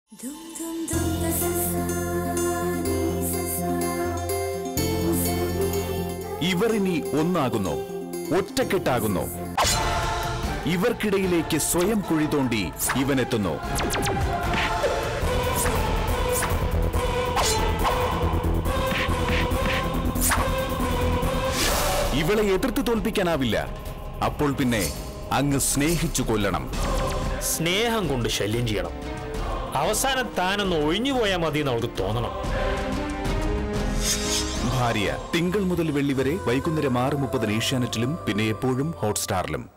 Dum dum dum da sa sa ni sa sa ni sa ni ഇവർ ഇനി ഒന്നാകുന്നു ഒറ്റക്കെട്ടാകുന്നു ഇവർക്കിടയിലേക്ക് സ്വയം കുഴി തോണ്ടി ഇവനെത്തുന്നു ഇവളെ എതിർത്ത് തോൽപ്പിക്കാനാവില്ല അപ്പോൾ പിന്നെ അങ്ങ് സ്നേഹിച്ചു കൊല്ലണം സ്നേഹം കൊണ്ട് ശല്യം ചെയ്യണം അവസാനം താനൊന്ന് ഒഴിഞ്ഞു പോയാൽ മതി എന്ന് അവൾക്ക് തോന്നണം ഭാര്യ തിങ്കൾ മുതൽ വെള്ളി വരെ വൈകുന്നേരം ആറ് മുപ്പതിന് ഏഷ്യാനെറ്റിലും പിന്നെ എപ്പോഴും ഹോട്ട്സ്റ്റാറിലും